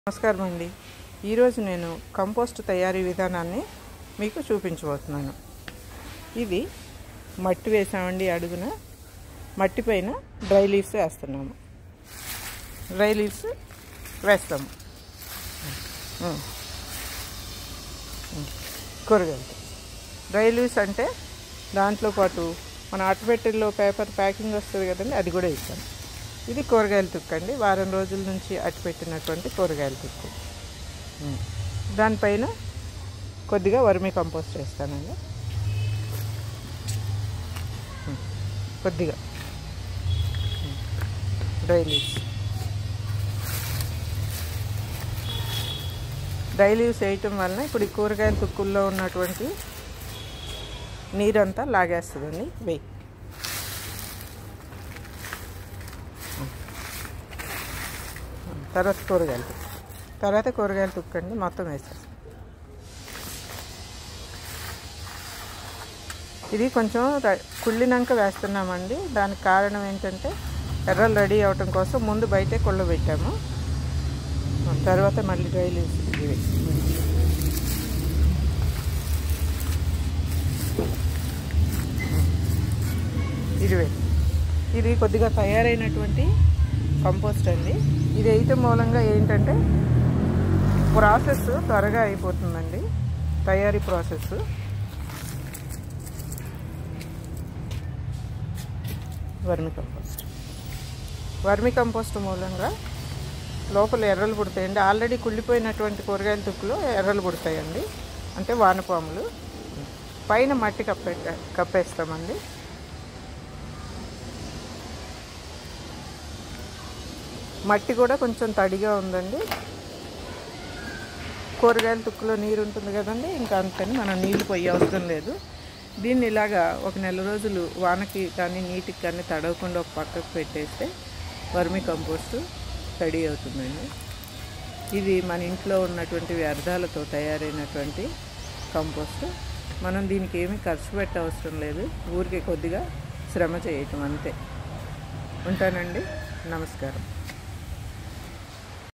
నమస్కారం అండి ఈరోజు నేను కంపోస్ట్ తయారీ విధానాన్ని మీకు చూపించబోతున్నాను ఇది మట్టి వేసామండి అడుగున మట్టి పైన డ్రై లీవ్స్ వేస్తున్నాము డ్రై లీవ్స్ వేస్తాము ఉమ్. ఉమ్. కూరగాయలు డ్రై లీవ్స్ అంటే దాంట్లో పాటు మన అట్టపెట్టెల్లో పేపర్ ప్యాకింగ్ వస్తుంది కదండి అది కూడా ఇస్తాను ఇది కూరగాయల తుక్కు అండి వారం రోజుల నుంచి అట్టిపెట్టినటువంటి కూరగాయల తుక్కు ఉమ్. దానిపైన కొద్దిగా వర్మి కంపోస్ట్ వేస్తానండి ఉమ్. కొద్దిగా ఉమ్. డ్రై లీవ్స్ డ్రై లీవ్స్ వేయటం వలన ఇప్పుడు ఈ కూరగాయల తుక్కుల్లో ఉన్నటువంటి నీరంతా లాగేస్తుందండి వెయ్యి తర్వాత కూరగాయలు తుక్కు తర్వాత కూరగాయలు తుక్కండి మొత్తం వేసేస్తాం ఇది కొంచెం ర- కుళ్ళినాక వేస్తున్నామండి దానికి కారణం ఏంటంటే ఎర్రలు రెడీ అవటం కోసం ముందు బయటే కుళ్ళ పెట్టాము తర్వాత మళ్ళీ డ్రై లీవ్స్ ఇవి ఇది వేయి. ఇది కొద్దిగా తయారైనటువంటి కంపోస్ట్ అండి ఇది వేయటం మూలంగా ఏంటంటే ప్రాసెస్ త్వరగా అయిపోతుందండి తయారీ process vermicompost vermicompost మూలంగా లోపల ఎర్రలు పుడతాయండి ఆల్రెడీ కుళ్ళిపోయినటువంటి కూరగాయల తుక్కులో ఎర్రలు పుడతాయండి అంటే వానపాములు పైన మట్టి కప్పే కప్పేస్తామండి మట్టి కూడా కొంచెం తడిగా ఉందండి కూరగాయల తుక్కులో నీరు ఉంటుంది కదండి ఇంకా అందుకని మనం నీళ్లు పోయే అవసరం లేదు దీన్ని ఇలాగా ఒక నెల రోజులు వానకి కానీ నీటికి కానీ తడవకుండా ఒక పక్కకు పెట్టేస్తే వర్మి కంపోస్ట్ రెడీ అవుతుందండి ఇది మన ఇంట్లో ఉన్నటువంటి వ్యర్థాలతో తయారైనటువంటి కంపోస్ట్ మనం దీనికి ఏమీ ఖర్చు పెట్ట అవసరం లేదు ఊరికి కొద్దిగా శ్రమ చేయటం అంతే ఉంటానండి నమస్కారం